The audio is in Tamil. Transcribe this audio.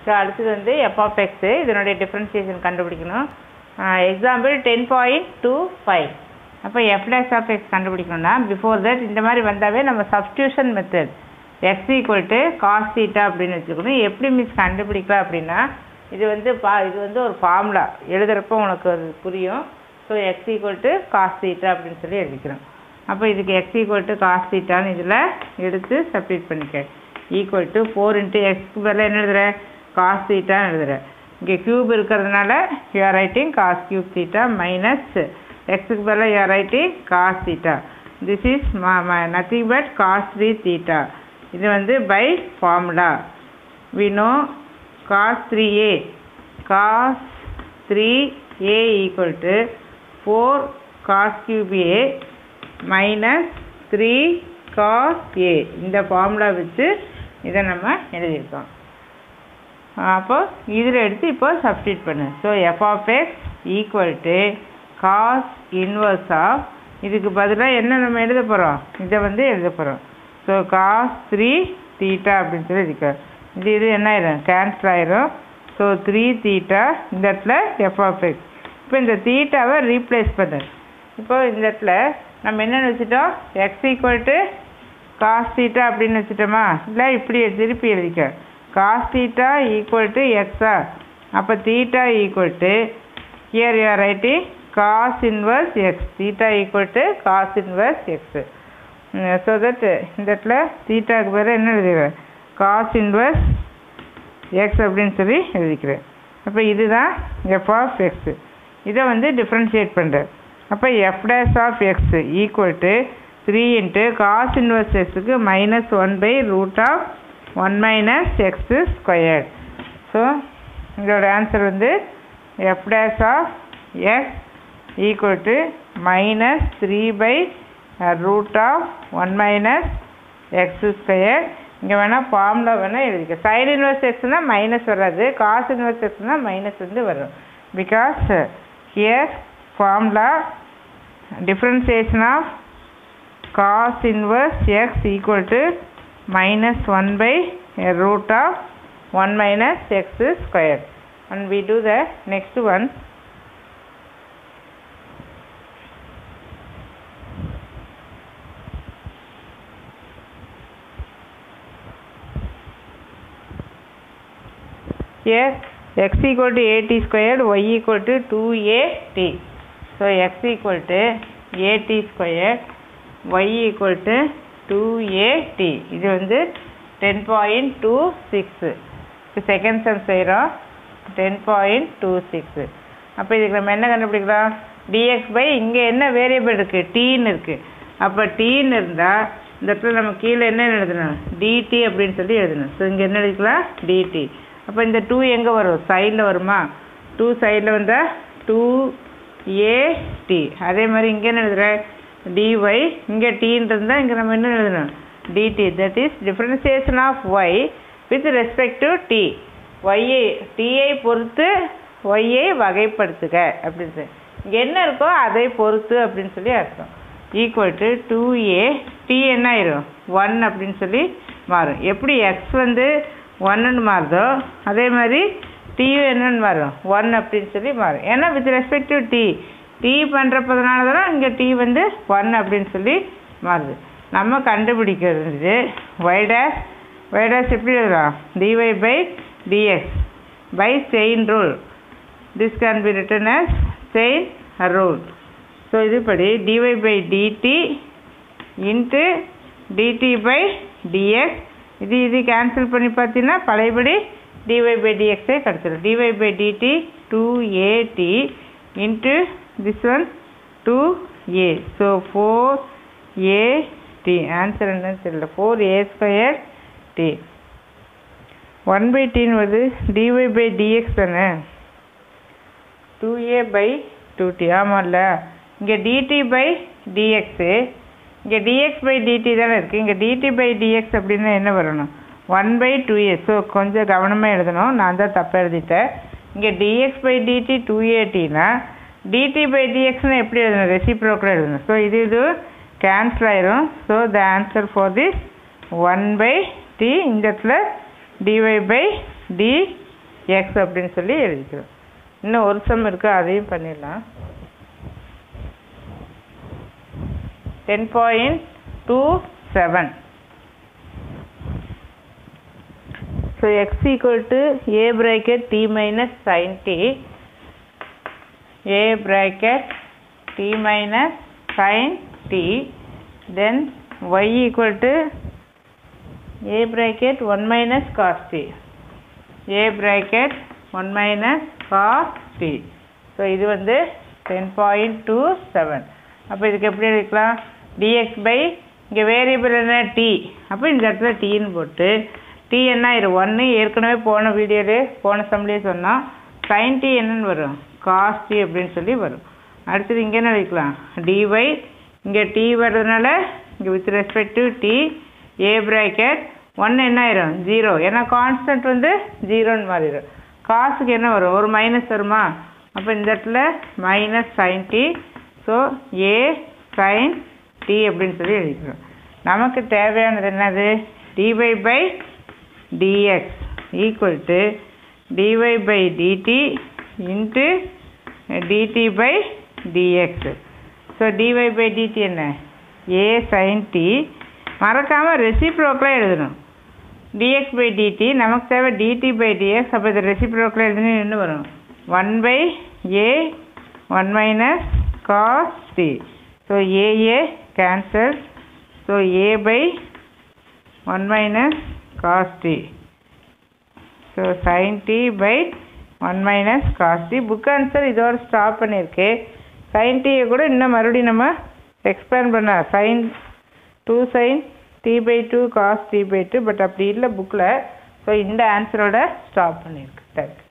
ஸோ அடுத்தது வந்து எஃப் ஆஃப் எக்ஸு இதனுடைய டிஃப்ரென்சியேஷன் கண்டுபிடிக்கணும் example ten point two five அப்போ எஃப் டேஷ் ஆஃப் எக்ஸ் கண்டுபிடிக்கணும்னா பிஃபோர் தட் இந்த மாதிரி வந்தாவே நம்ம substitution method X equal to cos theta அப்படின்னு வச்சுக்கணும் எப்படி மிஸ் கண்டுபிடிக்கலாம் அப்படின்னா இது வந்து பா இது வந்து ஒரு ஃபார்முலா எழுதுகிறப்போ உனக்கு அது புரியும் so x equal to cos theta அப்படின்னு சொல்லி எழுதிக்கிறோம் அப்போ இதுக்கு எக்ஸ் ஈக்குவல் டு காஸ் தீட்டான்னு இதில் எடுத்து சப்ஸ்டியூட் பண்ணிக்க ஈக்குவல் டு ஃபோர் இன்ட்டு எக்ஸ்க்கு பதிலாக என்ன எழுதுற காஸ் தீட்டான்னு எழுதுற இங்கே க்யூப் இருக்கிறதுனால you're writing cos cube theta minus எக்ஸுக்கு பதிலாக you're writing cos theta this is nothing but cos three theta இது வந்து by formula we know cos 3a cos 3a equal to 4 cos cube a minus 3 cos a இந்த ஃபார்முலா வச்சு இதை நம்ம எழுதியிருக்கோம் அப்போ இதில் எடுத்து இப்போ சப்ஸ்டியூட் பண்ணு so f of x equal to cos inverse of இதுக்கு பதிலாக என்ன நம்ம எழுத போகிறோம் இதை வந்து எழுத போகிறோம் ஸோ காஸ் த்ரீ தீட்டா அப்படின்னு சொல்லி இருக்கு இது இது என்ன ஆயிரும் கேன்சல் ஆயிரும் ஸோ த்ரீ தீட்டா இந்த இடத்துல எஃப் ஆஃப் எக்ஸ் இப்போ இந்த தீட்டாவை ரீப்ளேஸ் பண்ணு இப்போ இந்த இடத்துல நம்ம என்னென்னு வச்சுட்டோம் x equal to cos theta அப்படின்னு வச்சுட்டோமா இல்லை இப்படி திருப்பி எழுதிக்க காஸ் தீட்டா ஈக்குவல் டு எக்ஸா அப்போ theta equal to here you're writing cos inverse x theta equal to cos inverse x so that இந்த இடத்துல தீட்டாக்கு பேர் என்ன எழுதிடுவேன் காஸ் இன்வர்ஸ் எக்ஸ் அப்படின்னு சொல்லி எழுதிக்கிறேன் அப்போ இதுதான் எஃப் ஆஃப் எக்ஸு இதை வந்து டிஃப்ரென்ஷியேட் பண்ணுறேன் அப்போ F dash of x equal to three into cos inverse எக்ஸுக்கு minus one by root of one minus x squared so இதோட ஆன்சர் வந்து f dash of x equal to minus three by root of one minus x square இங்கே வேணால் ஃபார்முலா வேணால் எழுதிக்க சைடு இன்வெர்ஸ் எக்ஸ்னால் மைனஸ் வராது காஸ் இன்வெர்ஸ் எக்ஸ்னால் மைனஸ் வந்து வரும் because here formula differentiation of cos inverse x equal to minus one by root of one minus x square and we do the next one Here x equal to at squared, y equal to 2at. So x equal to at squared, y equal to 2at. இது வந்து டென் பாயிண்ட் டூ சிக்ஸு இப்போ செகண்ட் செம் செய்கிறோம் டென் பாயிண்ட் டூ சிக்ஸு அப்போ இதுக்கு நம்ம என்ன கண்டுபிடிக்கலாம் டிஎக்ஸ் பை இங்கே என்ன வேரியபிள் இருக்குது டீன்னு இருக்குது அப்போ டீன்னு இருந்தால் இந்த இடத்துல நம்ம கீழே என்ன எழுதணும் டிடி அப்படின்னு சொல்லி எழுதணும் ஸோ இங்கே என்ன எழுதிக்கலாம் டிடி அப்போ இந்த டூ எங்கே வரும் சைடில் வருமா டூ சைடில் வந்தால் டூ ஏடி அதே மாதிரி இங்கே என்ன எழுதுற டிஒய் இங்கே டீன்னு இருந்தால் இங்கே நம்ம என்ன எழுதணும் dt that is differentiation of y with respect to t ஒய்யை டியை பொறுத்து ஒய்யை வகைப்படுத்துக அப்படின்னு இங்கே என்ன இருக்கோ அதை பொறுத்து அப்படின்னு சொல்லி அர்த்தம் equal to two a t என்ன ஆயிரும் ஒன் அப்படின்னு சொல்லி மாறும் எப்படி எக்ஸ் வந்து ஒன்றுன்னு மாறுதோ அதே மாதிரி டியும் என்னன்னு மாறும் ஒன் அப்படின்னு சொல்லி மாறும் ஏன்னா with respect to t d பண்ணுறப்பதனால தானே இங்கே டி வந்து ஒன் அப்படின்னு சொல்லி மாறுது நம்ம கண்டுபிடிக்கிறது ஒய் டேஷ் ஒய் டேஷ் எப்படி எழுதலாம் dy by dx by chain rule this can be written as chain rule so இதுபடி dy by dt into dt by dx இது இது கேன்சல் பண்ணி பார்த்தீங்கன்னா பழையபடி டிஒய் பை டிஎக்ஸே கிடச்சிடும் dy by dt two at into this one two a so four a t answer என்னன்னு தெரியல four a square t one by டின்னு வருது டிஒய் பை டிஎக்ஸ் தானே two a by two t ஆமாம்ல இங்கே டிடி பை டிஎக்ஸு இங்கே டிஎக்ஸ் பை டிடி தானே இருக்குது இங்கே டிடி பை டிஎக்ஸ் அப்படின்னா என்ன வரணும் one by two a so கொஞ்சம் கவனமாக எழுதணும் நான் தான் தப்பாக எழுதிட்டேன் இங்கே டிஎக்ஸ் பை டிடி டூ ஏடினா டிடி பை டிஎக்ஸ்னு எப்படி எழுதணும் ரெசிப்ரோக்கில் எழுதணும் ஸோ இது இது கேன்சல் ஆயிரும் so the answer for this one by t இந்த இடத்துல டிஒய் பை டி எக்ஸ் அப்படின்னு சொல்லி எழுதிக்கிறோம் இன்னும் ஒரு சம் இருக்கு அதையும் பண்ணிடலாம் ten point two seven so x equal to a bracket t minus sine t a bracket t minus sin t then y equal to a bracket 1 minus cos t a bracket 1 minus cos t so இது வந்து டென் பாயிண்ட் டூ செவன் அப்போ இதுக்கு எப்படி எடுக்கலாம் dx பை இங்கே வேரியபிள் என்ன t அப்போ இந்த இடத்துல டீன்னு போட்டு t என்ன ஆயிரும் ஒன்று ஏற்கனவே போன வீடியோலே போன சம்லேயே சொன்னோம் sin t என்னன்னு வரும் cos t அப்படின்னு சொல்லி வரும் அடுத்தது இங்கே என்ன வைக்கலாம் dy இங்கே t வர்றதுனால இங்கே with respect to t a bracket ஒன்று என்ன ஆயிரும் ஜீரோ ஏன்னா கான்ஸ்டன்ட் வந்து ஜீரோன்னு மாறிடும் காசுக்கு என்ன வரும் ஒரு மைனஸ் வருமா அப்போ இந்த இடத்துல minus sine t so a sine t அப்படின்னு சொல்லி எழுதிக்கிறோம் நமக்கு தேவையானது என்னது dy பை dx ஈக்குவல் டு dy பை dt இன்ட்டு dt பை dx ஸோ dy பை dt என்ன a sin t மறக்காமல் ரெசிப்ரோக்கலாக எழுதணும் dx பை dt நமக்கு தேவை dt பை dx அப்போ இது ரெசிப்ரோக்கலாக எழுதுனா என்ன வரும் one by a one minus cos t so a a cancel so a by one minus cos t so sine t by one minus cos t book answer இதோட ஸ்டாப் பண்ணியிருக்கு சைன் டியை கூட இன்னும் மறுபடியும் நம்ம எக்ஸ்பேண்ட் பண்ண sine two sine t by two cos t by two but அப்படி இல்லை புக்கில் ஸோ இந்த ஆன்சரோட ஸ்டாப் பண்ணியிருக்கு தேங்க்யூ